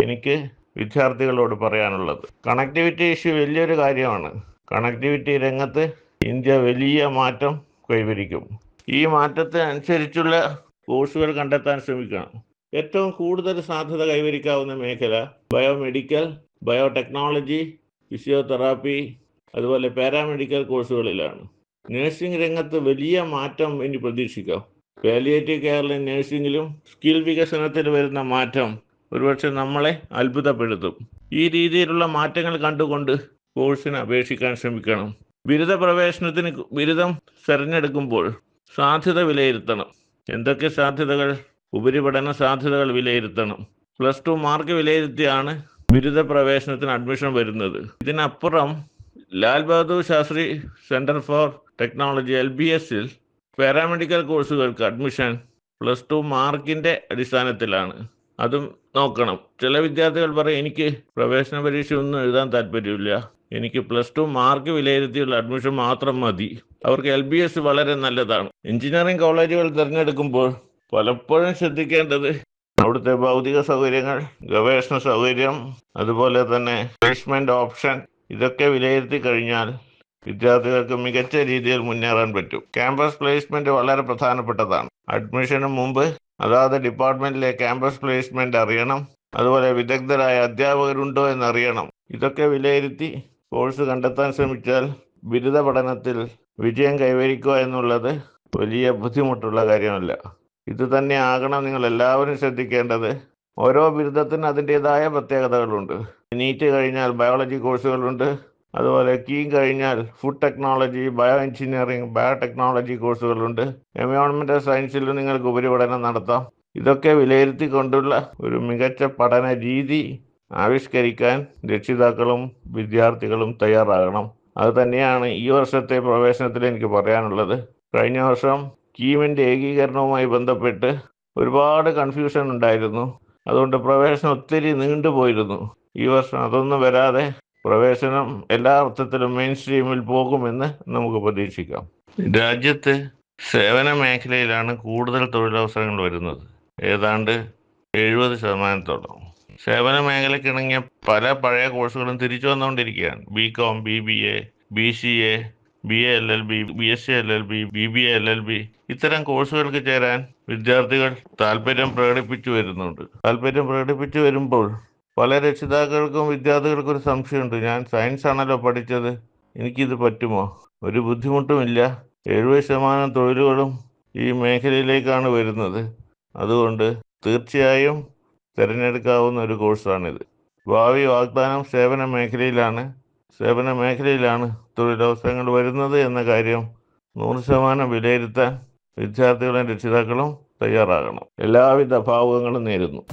എനിക്ക് വിദ്യാർത്ഥികളോട് പറയാനുള്ളത് കണക്ടിവിറ്റി ഇഷ്യൂ വലിയൊരു കാര്യമാണ് കണക്ടിവിറ്റി രംഗത്ത് ഇന്ത്യ വലിയ മാറ്റം കൈവരിക്കും ഈ മാറ്റത്തിന് അനുസരിച്ചുള്ള കോഴ്സുകൾ കണ്ടെത്താൻ ശ്രമിക്കണം ഏറ്റവും കൂടുതൽ സാധ്യത കൈവരിക്കാവുന്ന മേഖല ബയോമെഡിക്കൽ ബയോടെക്നോളജി ഫിസിയോതെറാപ്പി അതുപോലെ പാരാമെഡിക്കൽ കോഴ്സുകളിലാണ് നഴ്സിംഗ് രംഗത്ത് വലിയ മാറ്റം ഇനി പ്രതീക്ഷിക്കാം പാലിയേറ്റീവ് കെയറിലും നഴ്സിംഗിലും സ്കിൽ വികസനത്തിൽ വരുന്ന മാറ്റം ഒരുപക്ഷെ നമ്മളെ അത്ഭുതപ്പെടുത്തും ഈ രീതിയിലുള്ള മാറ്റങ്ങൾ കണ്ടുകൊണ്ട് കോഴ്സിന് അപേക്ഷിക്കാൻ ശ്രമിക്കണം ബിരുദ പ്രവേശനത്തിന് ബിരുദം തിരഞ്ഞെടുക്കുമ്പോൾ സാധ്യത വിലയിരുത്തണം എന്തൊക്കെ സാധ്യതകൾ ഉപരിപഠന സാധ്യതകൾ വിലയിരുത്തണം പ്ലസ് ടു മാർക്ക് വിലയിരുത്തിയാണ് ബിരുദ പ്രവേശനത്തിന് അഡ്മിഷൻ വരുന്നത് ഇതിനപ്പുറം Lal Bahadur Shastri centre for technology L B എസിൽ പാരാമെഡിക്കൽ കോഴ്സുകൾക്ക് അഡ്മിഷൻ പ്ലസ് ടു മാർക്കിൻ്റെ അടിസ്ഥാനത്തിലാണ് അതും നോക്കണം ചില വിദ്യാർത്ഥികൾ പറയും എനിക്ക് പ്രവേശന പരീക്ഷ ഒന്നും എഴുതാൻ താല്പര്യമില്ല എനിക്ക് പ്ലസ് ടു മാർക്ക് വിലയിരുത്തിയുള്ള അഡ്മിഷൻ മാത്രം മതി അവർക്ക് എൽ ബി എസ് വളരെ നല്ലതാണ് എഞ്ചിനീയറിംഗ് കോളേജുകൾ തിരഞ്ഞെടുക്കുമ്പോൾ പലപ്പോഴും ശ്രദ്ധിക്കേണ്ടത് അവിടുത്തെ ഭൗതിക സൗകര്യങ്ങൾ ഗവേഷണ സൗകര്യം അതുപോലെ തന്നെ പ്ലേസ്മെന്റ് ഓപ്ഷൻ ഇതൊക്കെ വിലയിരുത്തി കഴിഞ്ഞാൽ വിദ്യാർത്ഥികൾക്ക് മികച്ച രീതിയിൽ മുന്നേറാൻ പറ്റും ക്യാമ്പസ് പ്ലേസ്മെന്റ് വളരെ പ്രധാനപ്പെട്ടതാണ് അഡ്മിഷന് മുമ്പ് അതാത് ഡിപ്പാർട്ട്മെന്റിലെ ക്യാമ്പസ് പ്ലേസ്മെന്റ് അറിയണം അതുപോലെ വിദഗ്ധരായ അധ്യാപകരുണ്ടോ എന്നറിയണം ഇതൊക്കെ വിലയിരുത്തി കോഴ്സ് കണ്ടെത്താൻ ശ്രമിച്ചാൽ ബിരുദ പഠനത്തിൽ വിജയം കൈവരിക്കുക എന്നുള്ളത് വലിയ ബുദ്ധിമുട്ടുള്ള കാര്യമല്ല ഇത് തന്നെ ആകണം നിങ്ങൾ എല്ലാവരും ശ്രദ്ധിക്കേണ്ടത് ഓരോ ബിരുദത്തിനും അതിൻ്റെതായ പ്രത്യേകതകളുണ്ട് നീറ്റ് കഴിഞ്ഞാൽ ബയോളജി കോഴ്സുകളുണ്ട് അതുപോലെ കീം കഴിഞ്ഞാൽ food technology bio engineering biotechnology കോഴ്സുകളുണ്ട് എൻവയോൺമെൻറ്റൽ സയൻസിൽ നിങ്ങൾക്ക് ഉപരിപഠനം നടത്താം ഇതൊക്കെ വിലയിരുത്തിക്കൊണ്ടുള്ള ഒരു മികച്ച പഠന രീതി ആവിഷ്കരിക്കാൻ രക്ഷിതാക്കളും വിദ്യാർത്ഥികളും തയ്യാറാകണം അത് തന്നെയാണ് ഈ വർഷത്തെ പ്രവേശനത്തിൽ എനിക്ക് പറയാനുള്ളത് കഴിഞ്ഞ വർഷം കീമിൻ്റെ ഏകീകരണവുമായി ബന്ധപ്പെട്ട് ഒരുപാട് കൺഫ്യൂഷൻ ഉണ്ടായിരുന്നു അതുകൊണ്ട് പ്രവേശനം ഒത്തിരി നീണ്ടുപോയിരുന്നു ഈ വർഷം അതൊന്നും വരാതെ പ്രവേശനം എല്ലാ അർത്ഥത്തിലും മെയിൻ സ്ട്രീമിൽ പോകുമെന്ന് നമുക്ക് പ്രതീക്ഷിക്കാം രാജ്യത്ത് സേവന മേഖലയിലാണ് കൂടുതൽ തൊഴിലവസരങ്ങൾ വരുന്നത് ഏതാണ്ട് എഴുപത് ശതമാനത്തോളം സേവന മേഖലയ്ക്ക് ഇണങ്ങിയ പല പഴയ കോഴ്സുകളും തിരിച്ചു വന്നുകൊണ്ടിരിക്കുകയാണ് B com B B A B C A B A L L B B S C L L B B B L L B ഇത്തരം കോഴ്സുകൾക്ക് ചേരാൻ വിദ്യാർത്ഥികൾ താല്പര്യം പ്രകടിപ്പിച്ചു വരുന്നുണ്ട് താല്പര്യം പ്രകടിപ്പിച്ചു വരുമ്പോൾ പല രക്ഷിതാക്കൾക്കും വിദ്യാർത്ഥികൾക്കും ഒരു സംശയമുണ്ട് ഞാൻ സയൻസ് ആണല്ലോ പഠിച്ചത് എനിക്കിത് പറ്റുമോ ഒരു ബുദ്ധിമുട്ടുമില്ല എഴുപത് ശതമാനം തൊഴിലുകളും ഈ മേഖലയിലേക്കാണ് വരുന്നത് അതുകൊണ്ട് തീർച്ചയായും തിരഞ്ഞെടുക്കാവുന്ന ഒരു കോഴ്സാണിത് ഭാവി വാഗ്ദാനം സേവന മേഖലയിലാണ് സേവന മേഖലയിലാണ് തൊഴിലവസരങ്ങൾ വരുന്നത് എന്ന കാര്യം നൂറ് ശതമാനം വിലയിരുത്താൻ വിദ്യാർത്ഥികളും രക്ഷിതാക്കളും തയ്യാറാകണം എല്ലാവിധ ഭാവുകങ്ങളും നേരുന്നു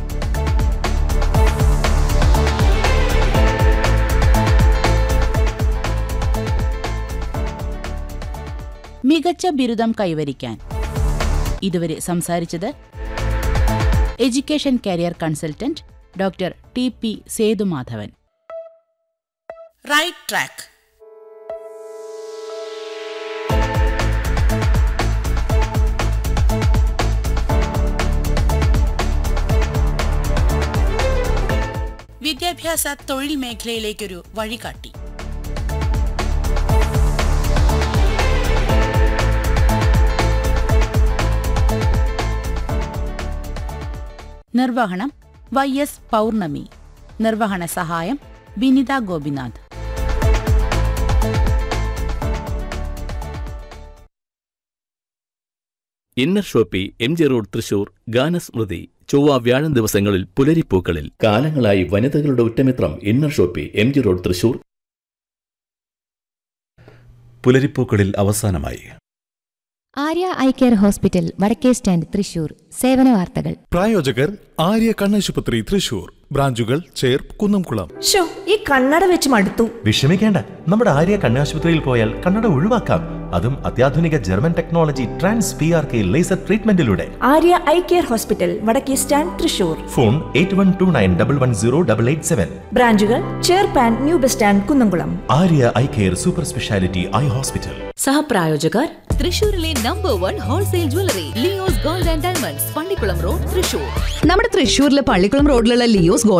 മികച്ച ബിരുദം കൈവരിക്കാൻ ഇതുവരെ സംസാരിച്ചത് education career consultant doctor T P Sethumadhavan right track വിദ്യാഭ്യാസ തൊഴിൽ മേഖലയിലേക്കൊരു വഴികാട്ടി നിർവഹണം വൈ എസ് പൗർണമി നിർവഹണ സഹായം Vinitha Gopinath inner shoppe M G road Thrissur ഗാനസ്മൃതി ചൊവ്വ വ്യാഴം ദിവസങ്ങളിൽ പുലരിപ്പൂക്കളിൽ കാലങ്ങളായി വനിതകളുടെ ഉറ്റമിത്രം inner shoppe M G road Thrissur പുലരിപ്പൂക്കളിൽ അവസാനമായി ആര്യ ഐ കെയർ ഹോസ്പിറ്റൽ വടക്കേ സ്റ്റാൻഡ് തൃശൂർ സേവന വാർത്തകൾ പ്രായോജകർ ആര്യ കണ്ണാശുപത്രി തൃശൂർ ബ്രാഞ്ചുകൾ ചേർ കുന്നംകുളം ഷോ ഈ കണ്ണട വെച്ച് മടുത്തു വിഷമിക്കേണ്ട നമ്മുടെ ആര്യ കണ്ണാശുപത്രിയിൽ പോയാൽ കണ്ണട ഒഴിവാക്കാം അതും അത്യാധുനിക German technology trans P R K laser ട്രീറ്റ്മെന്റിലൂടെ ആര്യ ഐ കെയർ ഹോസ്പിറ്റൽ വടക്കേ stand Thrissur phone eight one two nine double one zero double eight seven ബ്രാഞ്ചുകൾ ചേർപ്പാൻ new bus stand Kunnamkulam Arya eye care super speciality eye hospital സഹപ്രായോജകർ തൃശൂരിലെ number one wholesale jewellery Leo's gold and diamonds Pallikulam road Thrissur നമ്മുടെ തൃശ്ശൂരിലെ പള്ളിക്കുളം റോഡിലുള്ള ലിയോസ്